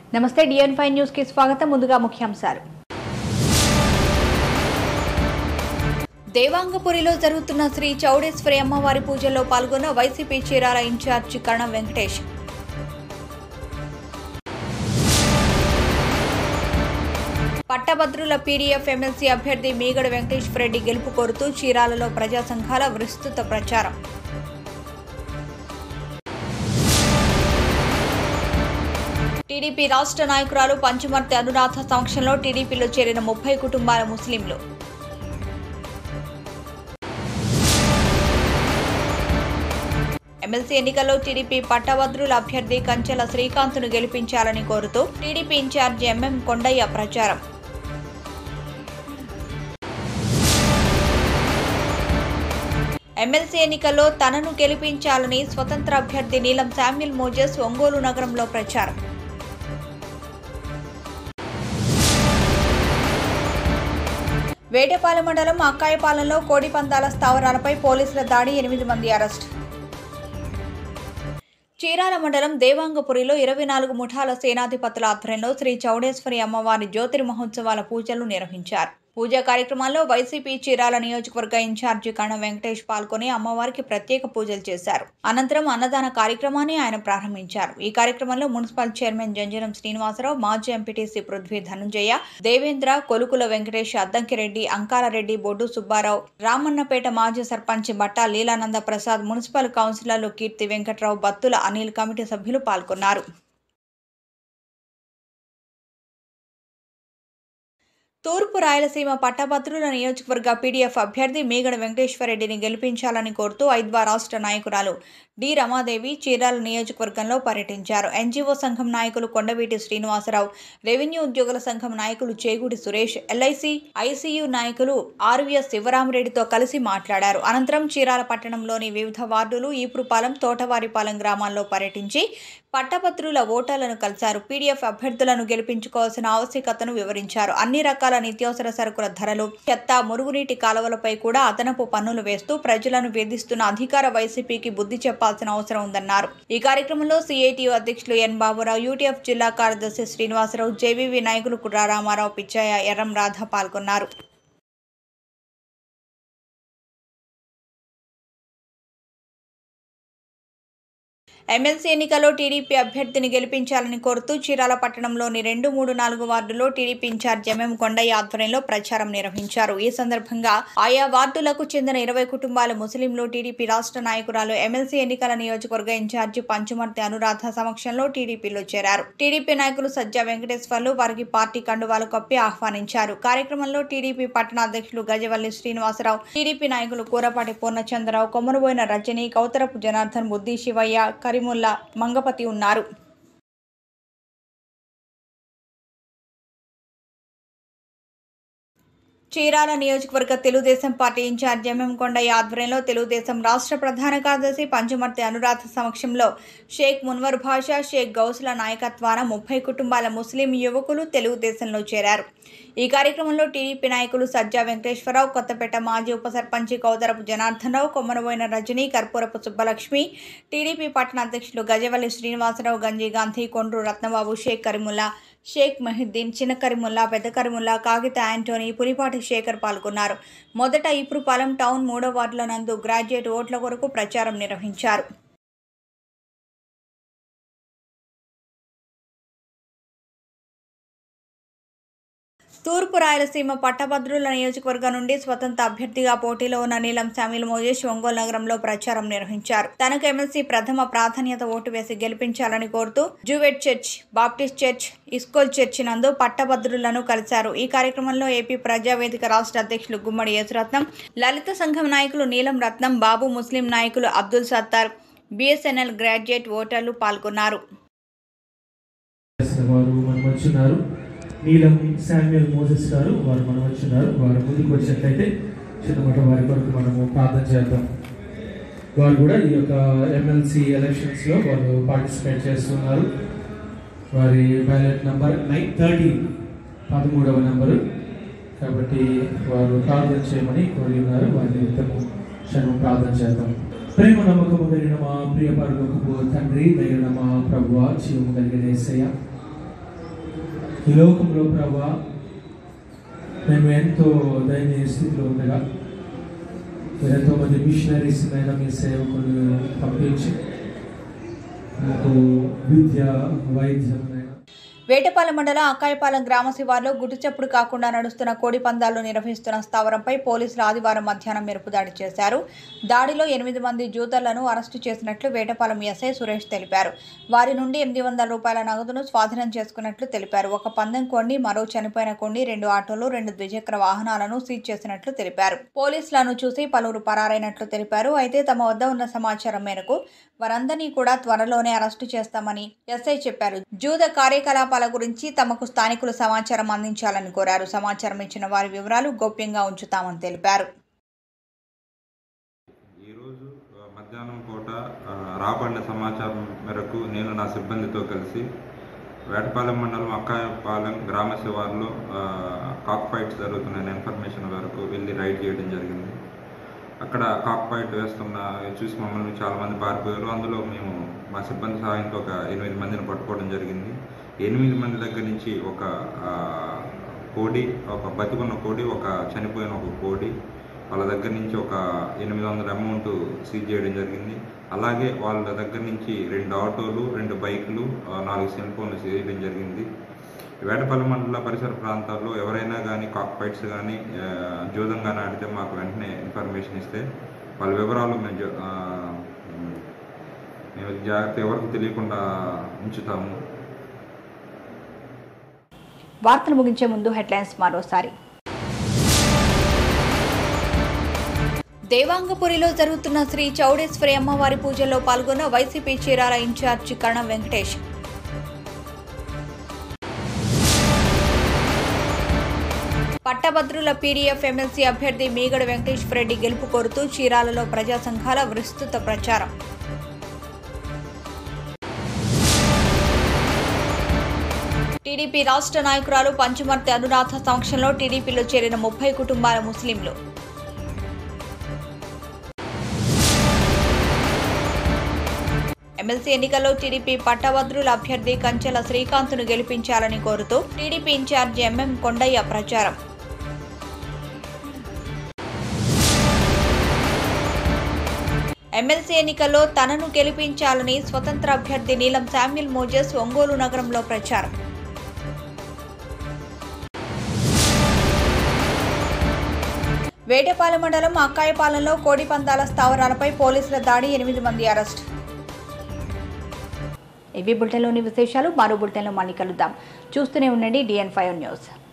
నమస్తే డిఎన్ five news కి స్వాగతం ముందుగా ముఖ్యాంశాలు దేవాంగపురిలో జరుగుతున్న శ్రీ చౌడేశ్వరి అమ్మవారి పూజల్లో పాల్గొన్న వైసీపీ చీరాల ఇన్ఛార్జి కరణం వెంకటేష్ పట్టభద్రుల పీడీఎఫ్ ఎమ్మెల్సీ అభ్యర్థి మీగడ వెంకటేశ్వర రెడ్డి గెలుపు కోరుతూ చీరాలలో ప్రజా సంఘాల విస్తృత ప్రచారం టీడీపీ రాష్ట్ర నాయకురాలు పంచమర్తి అనురాధ సమక్షంలో టీడీపీలో చేరిన ముప్పై కుటుంబాల ముస్లింలు ఎమ్మెల్సీ ఎన్నికల్లో టీడీపీ పట్టభద్రుల అభ్యర్థి కంచెల శ్రీకాంత్ను గెలిపించాలని కోరుతూ టీడీపీ ఇన్ఛార్జి ఎంఎం కొండయ్య ప్రచారం ఎమ్మెల్సీ ఎన్నికల్లో తనను గెలిపించాలని స్వతంత్ర అభ్యర్థి నీలం శామ్యుల్ మోజెస్ ఒంగోలు నగరంలో ప్రచారం వేటపాలెం మండలం అక్కాయపాలెంలో కోడి పందాల స్థావరాలపై పోలీసుల దాడి ఎనిమిది మంది అరెస్ట్ చీరాల మండలం దేవాంగపురిలో ఇరవై నాలుగు ముఠాల సేనాధిపతుల ఆధ్వర్యంలో శ్రీ చౌడేశ్వరి అమ్మవారి జ్యోతిరి మహోత్సవాల పూజలు నిర్వహించారు పూజా కార్యక్రమాల్లో వైసీపీ చీరాల నియోజకవర్గ ఇన్ఛార్జి కణం వెంకటేష్ పాల్గొని అమ్మవారికి ప్రత్యేక పూజలు చేశారు అనంతరం అన్నదాన కార్యక్రమాన్ని ఆయన ప్రారంభించారు ఈ కార్యక్రమంలో మున్సిపల్ చైర్మన్ జంజరం శ్రీనివాసరావు మాజీ ఎంపీటీసీ పృథ్వీ ధనుంజయ దేవేంద్ర కొలుకుల వెంకటేష్ అద్దంకిరెడ్డి అంకాలరెడ్డి బొడ్డు సుబ్బారావు రామన్నపేట మాజీ సర్పంచ్ బట్టా లీలానంద ప్రసాద్ మున్సిపల్ కౌన్సిలర్లు కీర్తి వెంకట్రావు బత్తుల అనిల్ కమిటీ సభ్యులు పాల్గొన్నారు తూర్పు రాయలసీమ పట్టభద్రుల నియోజకవర్గ పీడీఎఫ్ అభ్యర్థి మీగడ వెంకటేశ్వరరెడ్డిని గెలిపించాలని కోరుతూ ఐద్వా రాష్ట్ర నాయకురాలు డి రమాదేవి చీరాల నియోజకవర్గంలో పర్యటించారు ఎన్జీఓ సంఘం నాయకులు కొండవీటి శ్రీనివాసరావు రెవెన్యూ ఉద్యోగుల సంఘం నాయకులు చేగూడి సురేష్ ఎల్ఐసి ఐసీయూ నాయకులు ఆర్వీఎస్ శివరామరెడ్డితో కలిసి మాట్లాడారు అనంతరం చీరాల పట్టణంలోని వివిధ వార్డులు ఈపురుపాలెం తోటవారిపాలెం గ్రామాల్లో పర్యటించి పట్టభద్రుల ఓటర్లను కలిశారు పీడీఎఫ్ అభ్యర్థులను గెలిపించుకోవాల్సిన ఆవశ్యకతను వివరించారు అన్ని రకాల నిత్యావసర సరుకుల ధరలు చెత్త మురుగునీటి కాలువలపై కూడా అదనపు పన్నులు వేస్తూ ప్రజలను వేధిస్తున్న అధికార వైసీపీకి బుద్ధి చెప్పాల్సిన అవసరం ఉందన్నారు ఈ కార్యక్రమంలో సిఐటియు అధ్యక్షులు ఎన్ బాబురావు యూటీఎఫ్ జిల్లా కార్యదర్శి శ్రీనివాసరావు జేవీవి నాయకులు కుర్రా రామారావు పిచ్చయ్య ఎర్రం రాధ పాల్గొన్నారు ఎమ్మెల్సీ ఎన్నికల్లో టీడీపీ అభ్యర్థిని గెలిపించాలని కోరుతూ చీరాల పట్టణంలోని రెండు మూడు నాలుగు వార్డులో టీడీపీ ఇన్ఛార్జ్ ఎంఎం కొండయ్య ఆధ్వర్యంలో ప్రచారం నిర్వహించారు ఈ సందర్భంగా ఆయా వార్డులకు చెందిన ఇరవై కుటుంబాల ముస్లింలు టీడీపీ రాష్ట్ర నాయకురాలు ఎమ్మెల్సీ ఎన్నికల నియోజకవర్గ ఇన్ఛార్జి పంచుమర్తి అనురాధ సమక్షంలో టీడీపీలో చేరారు టీడీపీ నాయకులు సజ్జా వెంకటేశ్వర్లు వారికి పార్టీ కండువాలు కప్పి ఆహ్వానించారు కార్యక్రమంలో టీడీపీ పట్టణ అధ్యక్షులు గజవల్లి శ్రీనివాసరావు టీడీపీ నాయకులు కూరపాటి పూర్ణచంద్రరావు కొమ్మరబోయిన రజని కౌతరపు జనార్దన్ బుద్ధి శివయ్య కరీముల్లా మంగపతి ఉన్నారు చీరాల నియోజకవర్గ Telugudesam party incharge MM Kondaiah ఆధ్వర్యంలో తెలుగుదేశం రాష్ట్ర ప్రధాన కార్యదర్శి పంచమర్తి అనురాధ సమక్షంలో షేక్ మున్వర్ భాషా షేక్ గౌసుల నాయకత్వాన ముప్పై కుటుంబాల ముస్లిం యువకులు తెలుగుదేశంలో చేరారు ఈ కార్యక్రమంలో టీడీపీ నాయకులు సజ్జా వెంకటేశ్వరరావు కొత్తపేట మాజీ ఉప సర్పంచి కౌదరపు జనార్దన్ రావు కొమ్మనబోయిన రజని కర్పూరపు సుబ్బలక్ష్మి టీడీపీ పట్టణ అధ్యక్షులు గజవల్లి శ్రీనివాసరావు గంజి గాంధీ కొండ్రు రత్నబాబు షేక్ కరీముల్లా షేక్ మహిద్దీన్ చిన్న కరీముల్లా పెద్ద కరీముల్లా కాగిత యాంటోనీ పులిపాటి శేఖర్ పాల్గొన్నారు మొదట ఇప్రుపాలెం టౌన్ మూడో వార్డుల నందు గ్రాడ్యుయేట్ ఓట్ల కొరకు ప్రచారం నిర్వహించారు తూర్పు రాయలసీమ పట్టభద్రుల నియోజకవర్గం నుండి స్వతంత్ర అభ్యర్థిగా పోటీలో ఉన్న నీలం శామిల్ మోజేష్ ఒంగోలు నగరంలో ప్రచారం నిర్వహించారు తనకు ఎమ్మెల్సీ ప్రథమ ప్రాధాన్యత ఓటు వేసి గెలిపించాలని కోరుతూ జూవెట్ చర్చ్ బాప్టిస్ట్ చర్చ్ ఇస్కోల్ చర్చ్ నందు పట్టభద్రులను కలిశారు ఈ కార్యక్రమంలో ఏపీ ప్రజావేదిక రాష్ట్ర అధ్యక్షులు గుమ్మడి యేసురత్నం లలిత సంఘం నాయకులు నీలం రత్నం బాబు ముస్లిం నాయకులు అబ్దుల్ సత్తార్ బిఎస్ఎన్ఎల్ గ్రాడ్యుయేట్ ఓటర్లు పాల్గొన్నారు చేసిన వారు మనం వచ్చున్నారు నీలం శామ్యుయల్ మోసెస్ గారు వారు మనం వచ్చున్నారు వారు ముందుకు వచ్చినట్లయితే చిన్నమట వారి కొరకు మనము ప్రార్థన చేద్దాం వారు కూడా ఈ యొక్క ఎమ్మెల్సీ ఎలక్షన్స్లో వారు పార్టిసిపేట్ చేస్తున్నారు వారి బ్యాలెట్ నంబర్ నైన్ థర్టీ పదమూడవ నంబరు కాబట్టి వారు ప్రార్థన చేయమని కోరి ఉన్నారు వారి నిమిత్తము క్షణం ప్రార్థన చేద్దాం ప్రేమ నమ్మకము కలిగిన మా ప్రియ పరలోకపు తండ్రి దైన మా ప్రభువ జీవము కలిగిన యేసయ్య ఈ లోకంలో ప్రభా మేము ఎంతో దయనీయ స్థితిలో ఉండగా మీరు ఎంతో మంది మిషనరీస్ అయినా మీ సేవకులు పంపించి మాకు విద్య వైద్యం అయినా వేటపాలెం మండలం అక్కాయపాలెం గ్రామ శివార్లో గుట్టుచప్పుడు కాకుండా నడుస్తున్న కోడి పందాలు నిర్వహిస్తున్న స్థావరంపై పోలీసులు ఆదివారం మధ్యాహ్నం మెరుపు దాడి చేశారు దాడిలో ఎనిమిది మంది జూతర్లను అరెస్టు చేసినట్లు వేటపాలెం ఎస్ఐ సురేష్ తెలిపారు వారి నుండి ఎనిమిది వందల రూపాయల నగదును స్వాధీనం చేసుకున్నట్లు తెలిపారు ఒక పందెం కొండి మరో చనిపోయిన కొండి రెండు ఆటోలు రెండు ద్విచక్ర వాహనాలను సీజ్ చేసినట్లు తెలిపారు పోలీసులను చూసి పలువురు పరారైనట్లు తెలిపారు అయితే తమ వద్ద ఉన్న సమాచారం మేరకు వారందరినీ కూడా త్వరలోనే అరెస్టు చేస్తామని ఎస్ఐ చెప్పారు జూద కార్యకలాపాల గురించి తమకు స్థానికులు సమాచారం అందించాలని కోరారు సమాచారం ఇచ్చిన వారి వివరాలు గోప్యంగా ఉంచుతామని తెలిపారు ఈరోజు ఆ, మధ్యాహ్నం పూట ఆ, రాబడిన సమాచారం మేరకు నేను నా సిబ్బందితో కలిసి వేటపాలెం మండలం అక్కాయపాలెం గ్రామ శివార్లో ఆ, కాక్ ఫైట్స్ జరుగుతున్న ఇన్ఫర్మేషన్ వరకు వెళ్ళి రైడ్ చేయడం జరిగింది అక్కడ కాక్ ఫైట్ వేస్తున్న చూసి మమ్మల్ని చాలామంది పారిపోయారు అందులో మేము మా సిబ్బంది సహాయంతో ఒక ఎనిమిది మందిని పట్టుకోవడం జరిగింది ఎనిమిది మంది దగ్గర నుంచి ఒక ఆ, కోడి ఒక బతికున్న కోడి ఒక చనిపోయిన ఒక కోడి వాళ్ళ దగ్గర నుంచి ఒక ఎనిమిది వందల అమౌంట్ సీజ్ చేయడం జరిగింది అలాగే వాళ్ళ దగ్గర నుంచి రెండు ఆటోలు రెండు బైకులు ఆ, నాలుగు సెల్ ఫోన్లు సీజ్ చేయడం జరిగింది వేటపల్లి మండల పరిసర ప్రాంతాల్లో ఎవరైనా కానీ కాక్ ఫైట్స్ కానీ జూదం కానీ ఆడితే మాకు వెంటనే ఇన్ఫర్మేషన్ ఇస్తే వాళ్ళ వివరాలు మేము జో- ఆ, మేము జాగ్రత్త ఎవరికి తెలియకుండా ఉంచుతాము వార్తలు ముగించే ముందు హెడ్లైన్స్ మరోసారి దేవాంగపురిలో జరుగుతున్న శ్రీ చౌడేశ్వరి అమ్మవారి పూజల్లో పాల్గొన్న వైసీపీ చీరాల ఇన్ఛార్జి కరణం వెంకటేష్ పట్టభద్రుల పీడీఎఫ్ ఎమ్మెల్సీ అభ్యర్థి మీగడ వెంకటేశ్వర రెడ్డి గెలుపు కోరుతూ చీరాలలో ప్రజా సంఘాల విస్తృత ప్రచారం టీడీపీ రాష్ట్ర నాయకురాలు పంచమర్తి అనురాధ సమక్షంలో టీడీపీలో చేరిన ముప్పై కుటుంబాల ముస్లింలు ఎమ్మెల్సీ ఎన్నికల్లో టీడీపీ పట్టభద్రుల అభ్యర్థి కంచెల శ్రీకాంత్ను గెలిపించాలని కోరుతూ టీడీపీ ఇన్ఛార్జి ఎంఎం కొండయ్య ప్రచారం ఎమ్మెల్సీ ఎన్నికల్లో తనను గెలిపించాలని స్వతంత్ర అభ్యర్థి నీలం శామ్యుల్ మోజెస్ ఒంగోలు నగరంలో ప్రచారం వేటపాలెం మండలం అక్కాయపాలెంలో కోడి పందాల స్థావరాలపై పోలీసుల దాడి ఎనిమిది మంది అరెస్ట్ ఇవి బులెటిన్లోని విశేషాలు మరో బులెటిన్లో మళ్ళీ కలుద్దాం చూస్తూనే ఉండండి డిఎన్ ఫైవ్ న్యూస్